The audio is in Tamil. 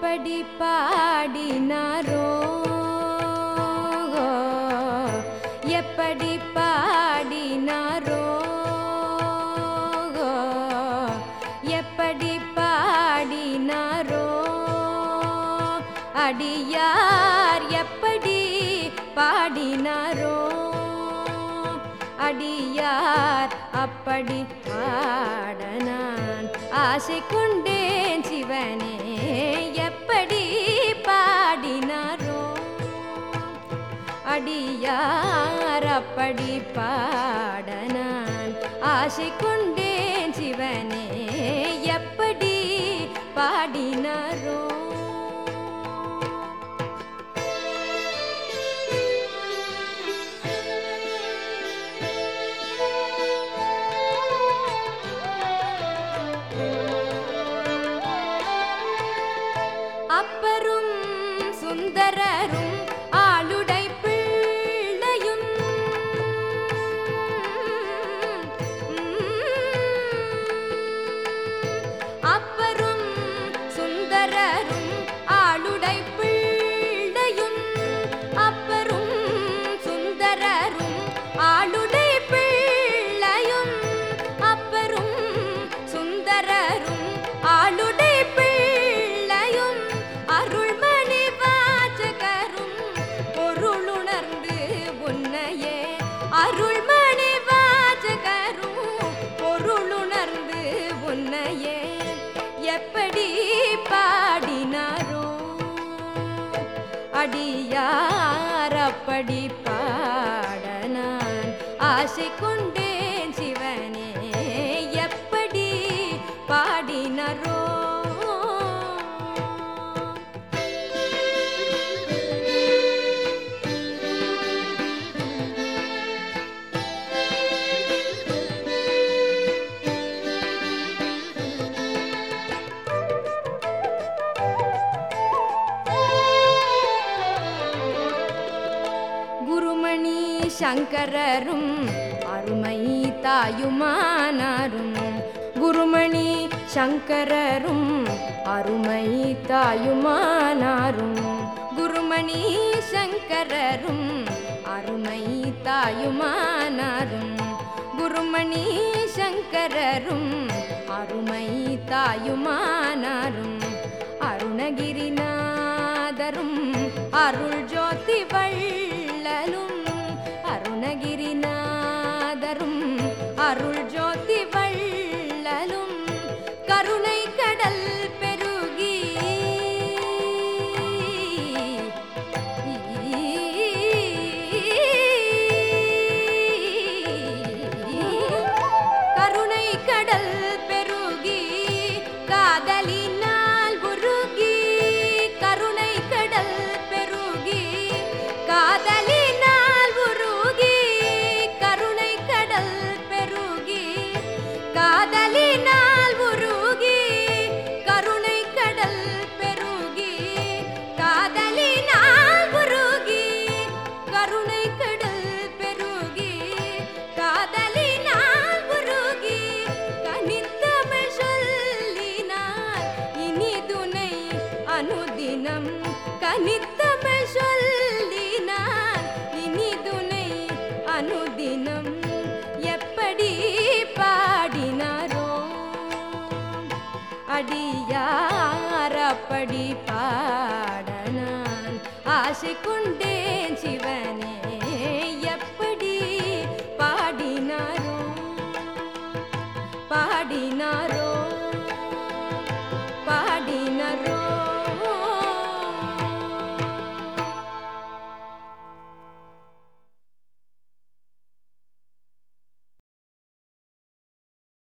எப்படி பாடினாரோ எப்படி பாடினாரோ எப்படி பாடினாரோ அடியார் எப்படி பாடினாரோ அடியார் அப்படி பாட நான் ஆசை கொண்டேன் சிவனே எப்படி பாடினாரோ அடியார் அப்படி பாட நான் ஆசை கொண்டேன் சிவனே எப்படி பாடினாரோ அப்பரும் சுந்தரரும் ஆளுடை பிள்ளையும் அப்பரும் சுந்தரரும் ஆளுடை பிள்ளையும் அப்பரும் சுந்தரரும் ஆளுடை பிள்ளையும் அப்பரும் சுந்தரரும் ஆளுடை பிள்ளையும் அருள்மணி வாசகரும் பொருளுணர்ந்து உன்னையே அருள்மணி வாசகரும் பொருளுணர்ந்து உன்னையே எப்படி பாடினாரோ அடியார் அப்படி பாட நான் ஆசை கொண்டேன் சிவனே எப்படி பாடினரோ குருமணி சங்கரரும் அருமை தாயுமானாரும் குருமணி சங்கரரும் அருமை தாயுமானாரும் குருமணி சங்கரரும் அருமை தாயுமானாரும் குருமணி சங்கரரும் அருமை தாயுமானாரும் அருணகிரிநாதரும் அருள் ஜோதி வள்ளலும் அருணகிரிநாதரும் அருள் ஜோதி வள்ளலும் கருணை கடல் பெருகி கருணை கடல் பெருகி காதலினால் உருகி கருணை கடல் பெருகி காதலினால் உருகி கருணை கடல் பெருகி காதலினால் உருகி கருணை கடல் பெருகி காதலினால் உருகி கருணை கடல் பெருகி காதலினால் உருகி கனித்தமிழ் சொல்லினார் இனி துணை அனுதினம் கனித்தமிழ் சொல்லினார் இனி துணை அனுதினம் எப்படி பாடினாரோ அடியார் அப்படி பாட நான் ஆசை கொண்டேன் சிவனே எப்படி பாடினாரோ பாடினாரோ